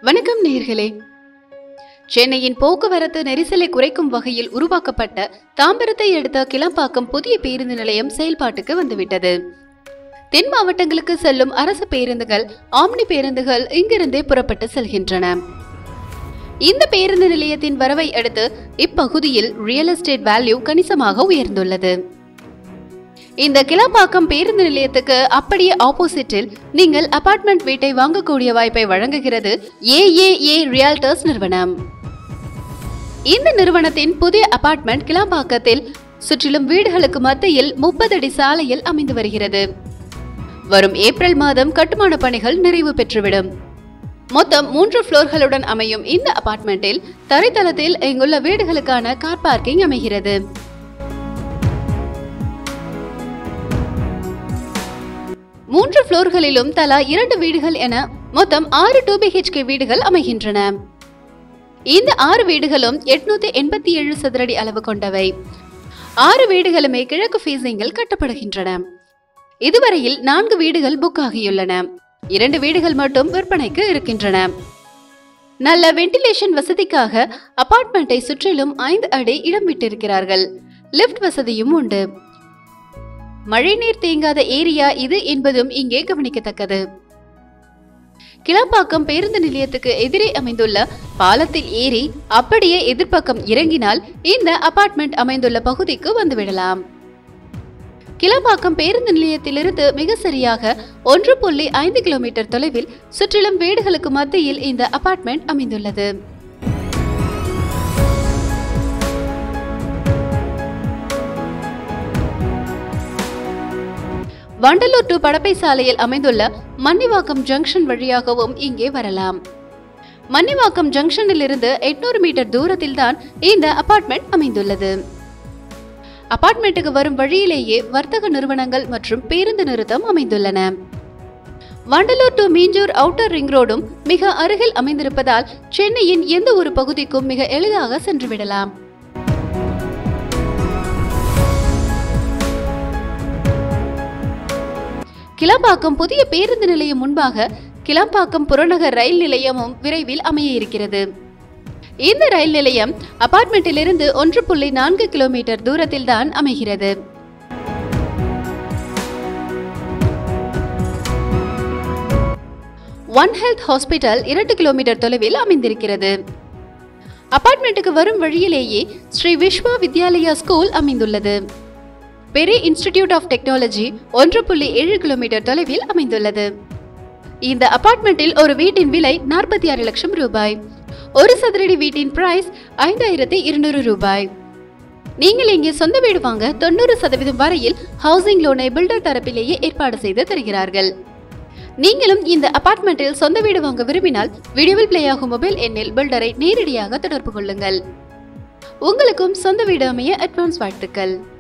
வணக்கம் நேர்களே சென்னையின் போக்குவரத்து நெரிசலை குறைக்கும் வகையில் உருவாக்கப்பட்ட தாம்பரத்தை அடுத்த கிளம்பாக்கம் புதிய பேருந்து நிலையம் செயல்பாட்டுக்கு வந்துவிட்டது தென் மாவட்டங்களுக்கு செல்லும் அரசு பேருந்துகள் ஆம்னி பேருந்துகள் இங்கிருந்தே புறப்பட்டு செல்கின்றன இந்த பேருந்து நிலையத்தின் வரவை அடுத்து இப்பகுதியில் ரியல் எஸ்டேட் வேல்யூ கணிசமாக உயர்ந்துள்ளது இந்த கிளம்பாக்கம் பேருந்து நிலையத்துக்கு அப்படியே ஆப்போசிட்டில் நீங்கள் அபார்ட்மெண்ட் வீட்டை வாங்கக்கூடிய வாய்ப்பை வழங்குகிறது ஏஏஏ ரியால்டர்ஸ் நிறுவனம் இந்த நிறுவனத்தின் புதிய அபார்ட்மெண்ட் கிளம்பாக்கத்தில் சுற்றிலும் வீடுகளுக்கு மத்தியில் முப்பது அடி சாலையில் அமைந்து வருகிறது வரும் ஏப்ரல் மாதம் கட்டுமான பணிகள் நிறைவு பெற்றுவிடும் மொத்தம் மூன்று ஃப்ளோர்களுடன் அமையும் இந்த அபார்ட்மெண்ட்டில் தரைத்தளத்தில் இங்குள்ள வீடுகளுக்கான கார் பார்க்கிங் அமைகிறது மூன்று ஃப்ளோர்களிலும் தலா இரண்டு வீடுகள் என மொத்தம் ஆறு டூ பிஹெச்கே வீடுகள் அமைகின்றன இந்த ஆறு வீடுகளும் எட்நூத்தி எண்பத்தி ஏழு சதுரடி அளவு கொண்டவை ஆறு வீடுகளுமே கிழக்கு ஃபேசிங்கில் கட்டப்படுகின்றன இதுவரையில் நான்கு வீடுகள் புக் ஆகியுள்ளன இரண்டு வீடுகள் மட்டும் விற்பனைக்கு இருக்கின்றன நல்ல வென்டிலேஷன் வசதிக்காக அபார்ட்மெண்ட்டை சுற்றிலும் ஐந்து அடி இடம் விட்டிருக்கிறார்கள் லிஃப்ட் வசதியும் உண்டு மழைநீர் தேங்காத ஏரியா இது என்பதும் இங்கே கவனிக்கத்தக்கது கிளம்பாக்கம் பேருந்து நிலையத்துக்கு எதிரே அமைந்துள்ள பாலத்தில் ஏறி அப்படியே எதிர்ப்பக்கம் இறங்கினால் இந்த அபார்ட்மெண்ட் அமைந்துள்ள பகுதிக்கு வந்துவிடலாம் கிளம்பாக்கம் பேருந்து நிலையத்திலிருந்து மிக சரியாக ஒன்று புள்ளி ஐந்து கிலோமீட்டர் தொலைவில் சுற்றிலும் வீடுகளுக்கு மத்தியில் இந்த அபார்ட்மெண்ட் அமைந்துள்ளது வண்டலூர் டு படப்பை சாலையில் அமைந்துள்ள மன்னிவாக்கம் ஜங்ஷன் வழியாகவும் இங்கே வரலாம் மன்னிவாக்கம் ஜங்ஷனில் இருந்து எட்நூறு மீட்டர் தூரத்தில் தான் இந்த அபார்ட்மெண்ட் அமைந்துள்ளது அபார்ட்மெண்ட்டுக்கு வரும் வழியிலேயே வர்த்தக நிறுவனங்கள் மற்றும் பேருந்து நிறுத்தம் அமைந்துள்ளன Vandalur to Minjur outer ring ரோடும் மிக அருகில் அமைந்திருப்பதால் சென்னையின் எந்த ஒரு பகுதிக்கும் மிக எளிதாக சென்றுவிடலாம் கிளம்பாக்கம் புதிய பேருந்து நிலையம் முன்பாக கிளம்பாக்கம் புறநகர் ரயில் நிலையமும் விரைவில் அமைய இருக்கிறது இந்த ரயில் நிலையம் அபார்ட்மெண்ட்டிலிருந்து ஒன்று புள்ளி நான்கு கிலோமீட்டர் தூரத்தில் தான் அமைகிறது ஒன் ஹெல்த் ஹாஸ்பிட்டல் இரண்டு கிலோமீட்டர் தொலைவில் அமைந்திருக்கிறது அபார்ட்மெண்ட்டுக்கு வரும் வழியிலேயே ஸ்ரீ விஸ்வா வித்யாலயா ஸ்கூல் அமைந்துள்ளது பெரி இன்ஸ்டிடியூட் ஆஃப் டெக்னாலஜி ஒன்று புள்ளி ஏழு கிலோமீட்டர் தொலைவில் அமைந்துள்ளது இந்த அபார்ட்மெண்ட்டில் ஒரு வீட்டின் விலை நாற்பத்தி ஆறு லட்சம் ரூபாய் ஒரு சதுரடி வீட்டின் பிரைஸ் ஐந்தாயிரத்தி இருநூறு ரூபாய் நீங்கள் இங்கே சொந்த வீடு வாங்க தொண்ணூறு சதவீதம் வரையில் ஹவுசிங் லோனை பில்டர் தரப்பிலேயே ஏற்பாடு செய்து தருகிறார்கள் நீங்களும் இந்த அபார்ட்மெண்ட்டில் சொந்த வீடு வாங்க விரும்பினால் வீடியோவில் பிளே ஆகும் மொபைல் எண்ணில் பில்டரை நேரடியாக தொடர்பு கொள்ளுங்கள் உங்களுக்கும் சொந்த வீடு அமைய அட்வான்ஸ் வாழ்த்துக்கள்